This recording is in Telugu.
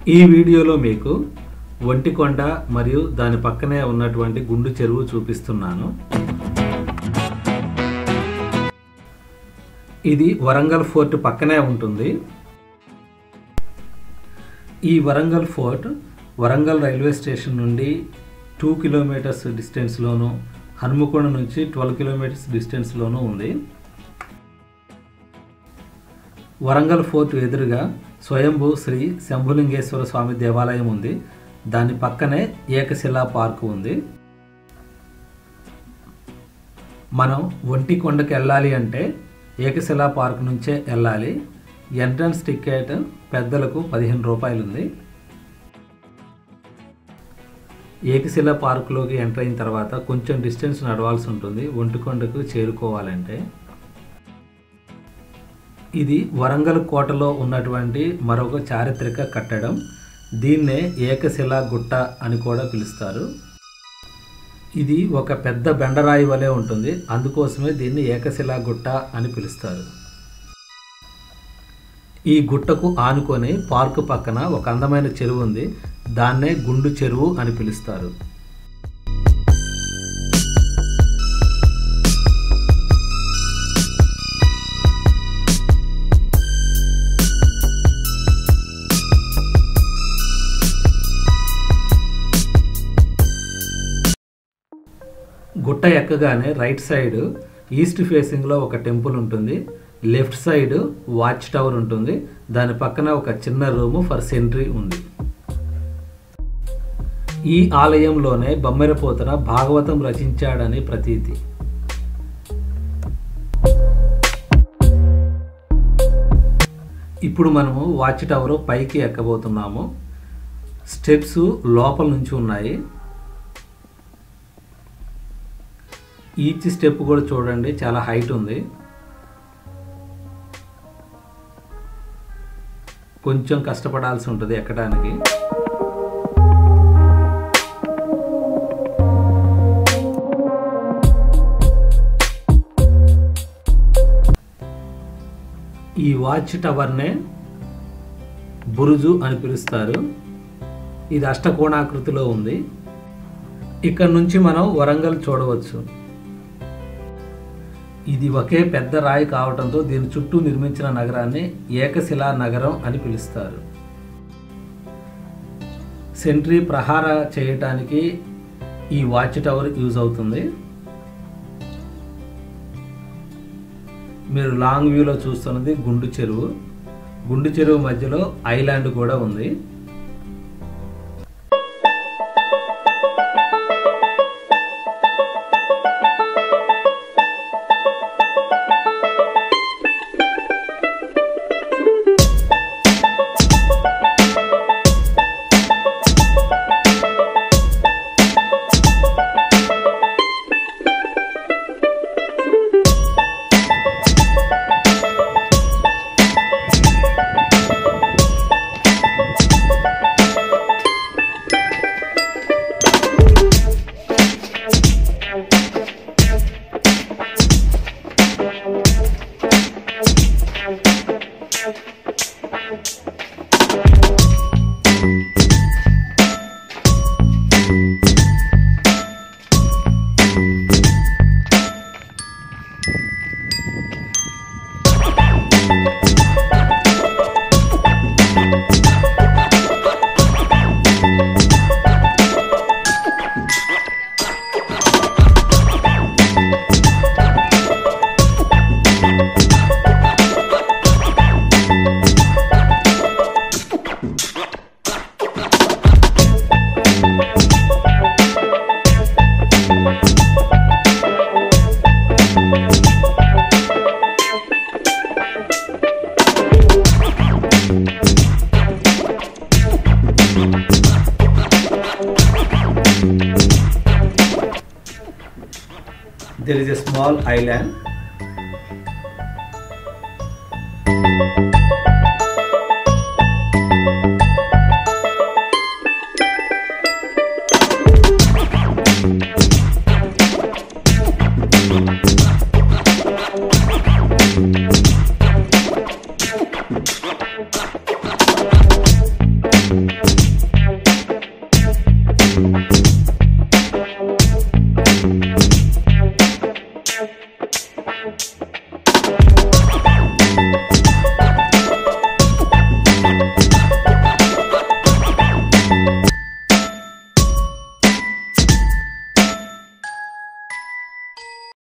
ఈ వీడియోలో మీకు ఒంటికొండ మరియు దాని పక్కనే ఉన్నటువంటి గుండు చెరువు చూపిస్తున్నాను ఇది వరంగల్ ఫోర్ట్ పక్కనే ఉంటుంది ఈ Warangal fort Warangal railway station నుండి టూ కిలోమీటర్స్ డిస్టెన్స్లోను హనుమకొండ నుంచి ట్వెల్వ్ కిలోమీటర్స్ డిస్టెన్స్లోనూ ఉంది వరంగల్ ఫోర్ట్ ఎదురుగా స్వయంభూ శ్రీ శంభులింగేశ్వర స్వామి దేవాలయం ఉంది దాని పక్కనే ఏకశిలా పార్క్ ఉంది మనం ఒంటి కొండకి వెళ్ళాలి అంటే ఏకశిలా పార్క్ నుంచే వెళ్ళాలి ఎంట్రన్స్ టికెట్ పెద్దలకు పదిహేను రూపాయలు ఉంది ఏకశిల పార్కులోకి ఎంటర్ అయిన తర్వాత కొంచెం డిస్టెన్స్ నడవాల్సి ఉంటుంది ఒంటికొండకు చేరుకోవాలంటే ఇది వరంగల్ కోటలో ఉన్నటువంటి మరొక చారిత్రక కట్టడం దీన్నే ఏకశిలా గుట్ట అని కూడా పిలుస్తారు ఇది ఒక పెద్ద బెండరాయి వలె ఉంటుంది అందుకోసమే దీన్ని ఏకశిలా గుట్ట అని పిలుస్తారు ఈ గుట్టకు ఆనుకొని పార్కు పక్కన ఒక అందమైన చెరువు ఉంది దాన్నే గుండు చెరువు అని పిలుస్తారు గుట్ట ఎక్కగానే రైట్ సైడ్ ఈస్ట్ ఫేసింగ్లో ఒక టెంపుల్ ఉంటుంది లెఫ్ట్ సైడ్ వాచ్ టవర్ ఉంటుంది దాని పక్కన ఒక చిన్న రూము ఫర్ సెంట్రీ ఉంది ఈ ఆలయంలోనే బొమ్మెరపోతన భాగవతం రచించాడని ప్రతీతి ఇప్పుడు మనము వాచ్ టవర్ పైకి ఎక్కబోతున్నాము స్టెప్స్ లోపల నుంచి ఉన్నాయి ఈచ్ స్టెప్ కూడా చూడండి చాలా హైట్ ఉంది కొంచెం కష్టపడాల్సి ఉంటుంది ఎక్కడానికి ఈ వాచ్ టవర్నే బురుజు అని పిలుస్తారు ఇది అష్టకోణాకృతిలో ఉంది ఇక్కడ నుంచి మనం వరంగల్ చూడవచ్చు ఇది ఒకే పెద్ద రాయి కావడంతో దీని చుట్టూ నిర్మించిన నగరాన్ని ఏకశిలా నగరం అని పిలుస్తారు సెంట్రీ ప్రహార చేయటానికి ఈ వాచ్ టవర్ యూజ్ అవుతుంది మీరు లాంగ్ వ్యూలో చూస్తున్నది గుండు చెరువు గుండు చెరువు మధ్యలో ఐలాండ్ కూడా ఉంది there is a small island